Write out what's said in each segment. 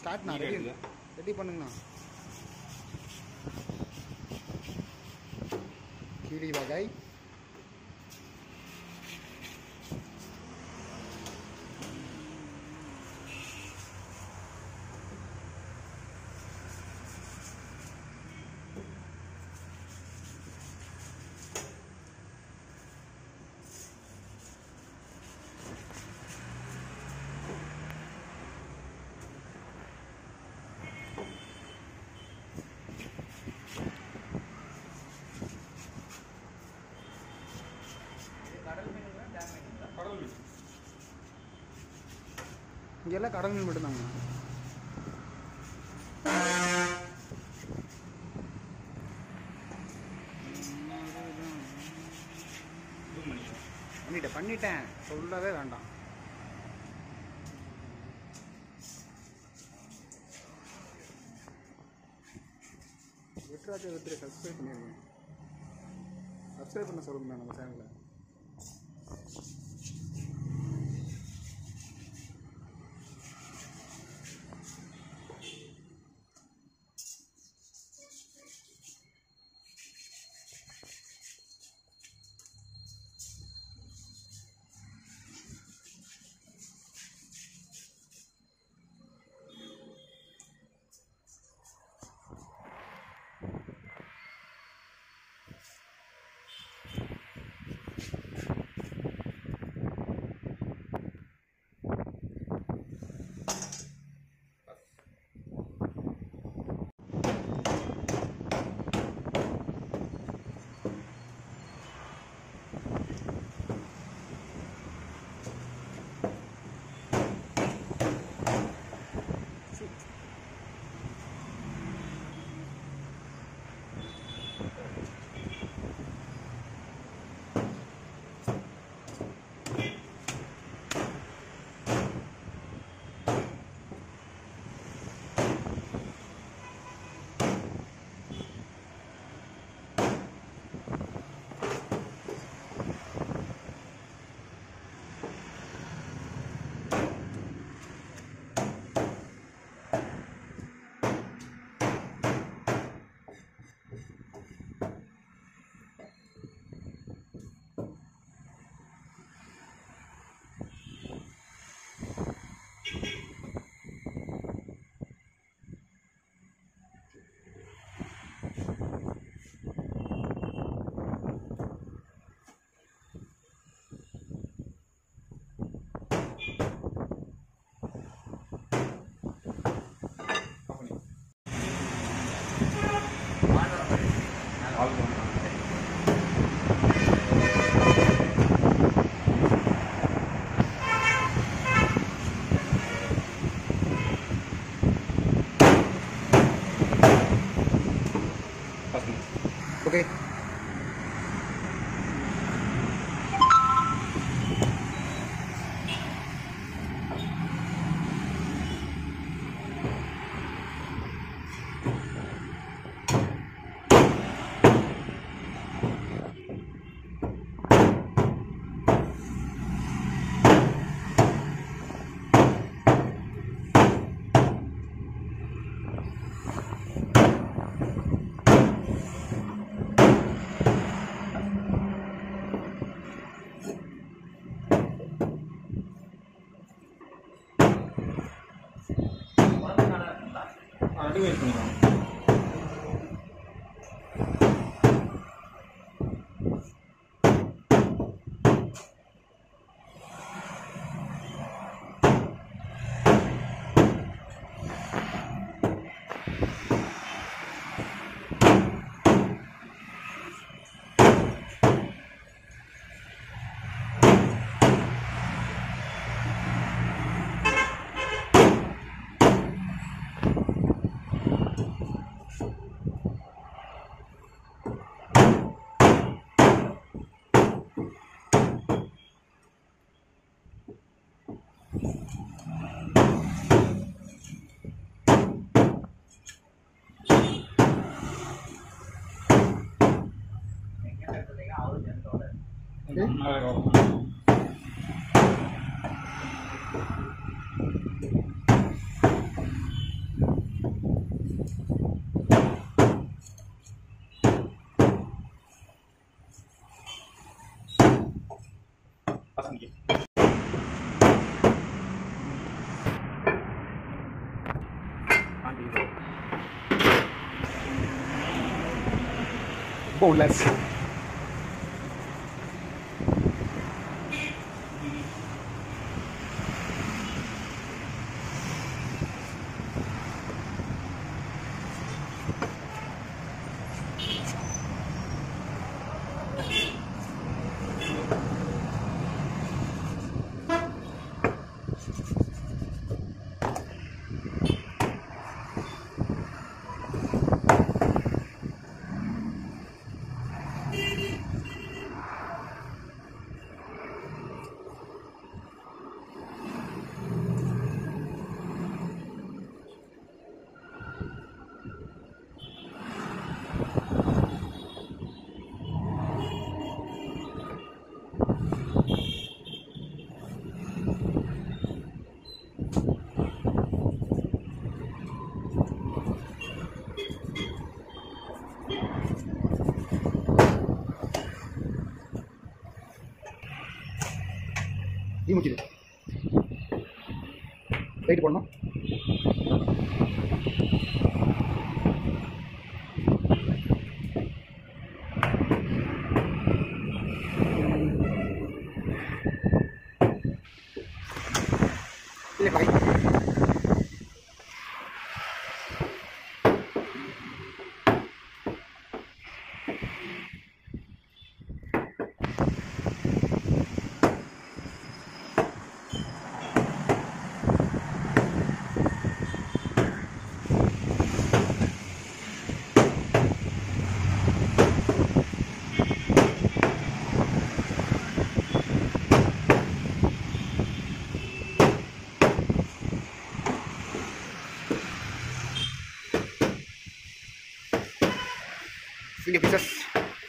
ஸ்டார்ட்ண்ணா ready ready பண்ணுங்கண்ணா கீழி வகை கடல் மீன் இங்க எல்லாம் கடல் மீன் மட்டும்தாங்க ஜூம் பண்ணிக்கலாம் பண்ணிட்டேன் பண்ணிட்டேன் சொல்லவே வேண்டாம் வெட்ராஜ வெற்றி சப்ஸ்கிரைப் பண்ணிடுங்க சப்ஸ்கிரைப் பண்ண சொல்லுங்க நம்ம சேனலை ஆஃப் பண்ணி ஆல் பண்ணலாம் பசங்க ஓகே ரெண்டு வெயிட் பண்ணிக்கலாம் பண்ணிக்க Boneless. தீ முக்கிது லைட் போடணும் இல்லை பாய் finger pieces.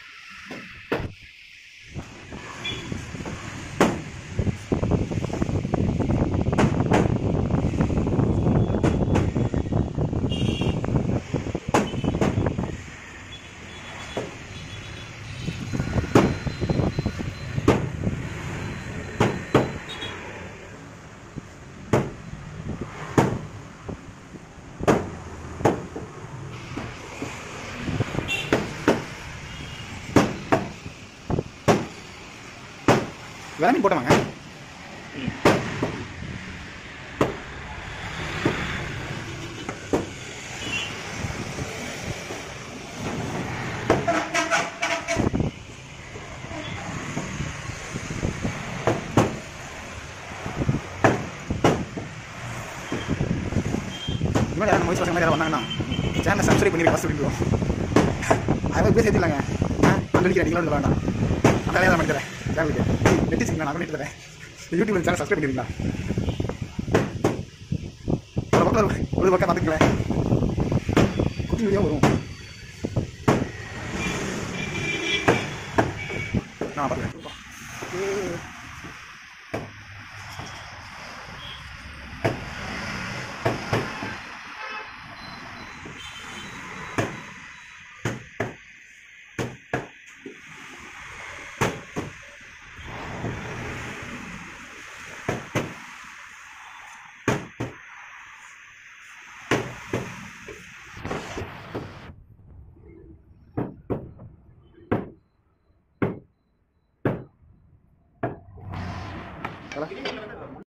வேற மீன் போட்டவாங்க இனிமேல் யாரும் முயற்சி பசங்க யாரும் வந்தாங்கன்னா சேனலை சப்ஸ்கிரைப் பண்ணி ஃபஸ்ட் விட்டுருவோம் அதை போய் சேர்த்துலாங்க ஆ அங்கே நிற்கிறேன் நீங்களும் வந்து வேண்டாம் அதான் நான் பண்ணி தரேன் சேனலுக்கு நெட்டி சிக்கன் நான் பண்ணிட்டு தரேன் யூடியூப் சேனல் சப்ஸ்கிரைப் பண்ணிடுறீங்களா ஒரு பக்கம் ஒரு- ஒரு பக்கம் பார்த்துக்கல குக்கிங் வீடியோ வரும் நான் பார்த்துக்கிறேன் Hola.